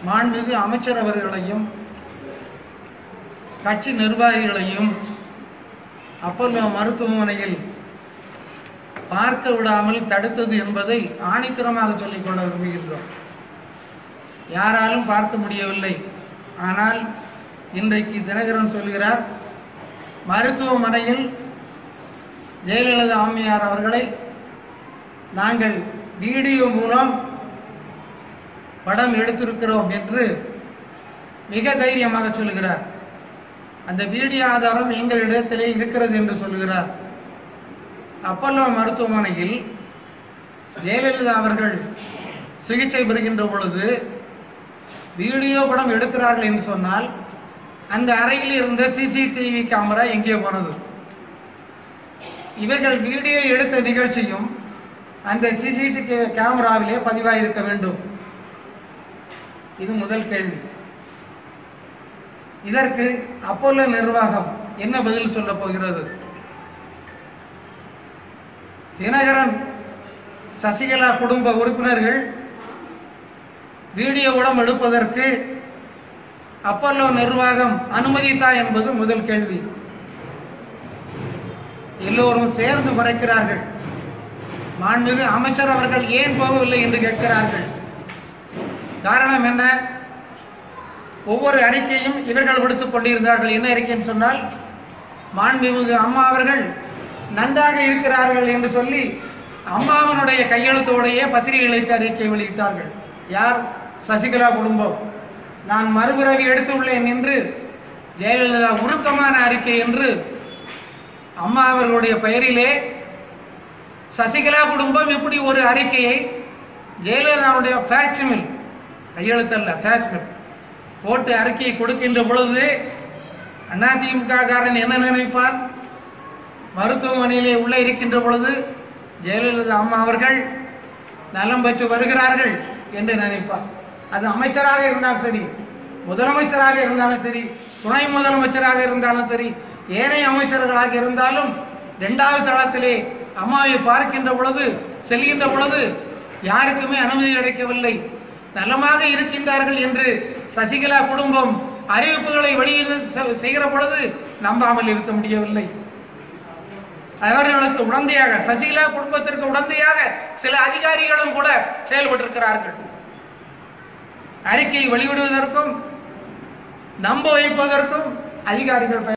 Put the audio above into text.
மாண்புமிகு அமைச்சர் அவர்களையும் கட்சி நிர்வாகிகளையும் அப்பல்லோ மருத்துவமனையில் பார்க்க விடாமல் தடுத்தது என்பதை ஆணித்தரமாக சொல்லிக்கொள்ள விரும்புகின்றோம் யாராலும் பார்க்க முடியவில்லை ஆனால் இன்றைக்கு தினகரன் சொல்கிறார் மருத்துவமனையில் ஜெயலலிதா அம்மையார் அவர்களை நாங்கள் வீடியோ மூலம் படம் எடுத்திருக்கிறோம் என்று மிக தைரியமாக சொல்கிறார் அந்த வீடியோ ஆதாரம் எங்களிடத்திலே இருக்கிறது என்று சொல்கிறார் அப்பல்லோ மருத்துவமனையில் ஜெயலலிதா அவர்கள் சிகிச்சை பெறுகின்ற பொழுது வீடியோ படம் எடுக்கிறார்கள் என்று சொன்னால் அந்த அறையில் இருந்த சிசிடிவி கேமரா எங்கே போனது இவர்கள் வீடியோ எடுத்த நிகழ்ச்சியும் அந்த சிசிடிவி கேமராவிலே பதிவாயிருக்க வேண்டும் இது முதல் கேள்வி இதற்கு அப்போலோ நிர்வாகம் என்ன பதில் சொல்ல போகிறது தினகரன் சசிகலா குடும்ப உறுப்பினர்கள் வீடியோ படம் எடுப்பதற்கு அப்பல்லோ நிர்வாகம் அனுமதித்தா என்பது முதல் கேள்வி எல்லோரும் சேர்ந்து மறைக்கிறார்கள் மாண்புமிகு அமைச்சர் அவர்கள் ஏன் போகவில்லை என்று கேட்கிறார்கள் காரணம் என்ன ஒவ்வொரு அறிக்கையும் இவர்கள் விடுத்துக் கொண்டிருந்தார்கள் என்ன அறிக்கைன்னு சொன்னால் மாண்புமிகு அம்மா அவர்கள் நன்றாக இருக்கிறார்கள் என்று சொல்லி அம்மாவனுடைய கையெழுத்தோடைய பத்திரிகைகளுக்கு அறிக்கை வெளியிட்டார்கள் யார் சசிகலா குடும்பம் நான் மறுபிறவி எடுத்துள்ளேன் என்று ஜெயலலிதா உருக்கமான அறிக்கை என்று அம்மா அவர்களுடைய பெயரிலே சசிகலா குடும்பம் இப்படி ஒரு அறிக்கையை ஜெயலலிதாவுடைய ஃபேக்சுமில் கையெழுத்தல்ல ஃபேக்சுமில் போட்டு அறிக்கையை கொடுக்கின்ற பொழுது அதிமுக காரன் என்ன நினைப்பான் மருத்துவமனையிலே உள்ளே இருக்கின்ற பொழுது ஜெயலலிதா அம்மா அவர்கள் நலம் பெற்று வருகிறார்கள் என்று நினைப்பார் அது அமைச்சராக இருந்தாலும் சரி முதலமைச்சராக இருந்தாலும் சரி துணை முதலமைச்சராக இருந்தாலும் சரி ஏனைய அமைச்சர்களாக இருந்தாலும் இரண்டாவது தளத்திலே அம்மாவை பார்க்கின்ற பொழுது செல்கின்ற பொழுது யாருக்குமே அனுமதி கிடைக்கவில்லை நலமாக இருக்கின்றார்கள் என்று சசிகலா குடும்பம் அறிவிப்புகளை வெளியிட செய்கிற பொழுது நம்பாமல் இருக்க முடியவில்லை அவர்களுக்கு உடந்தையாக சசிகலா குடும்பத்திற்கு உடந்தையாக சில அதிகாரிகளும் கூட செயல்பட்டிருக்கிறார்கள் அறிக்கையை வெளியிடுவதற்கும் நம்ப வைப்பதற்கும் அதிகாரிகள்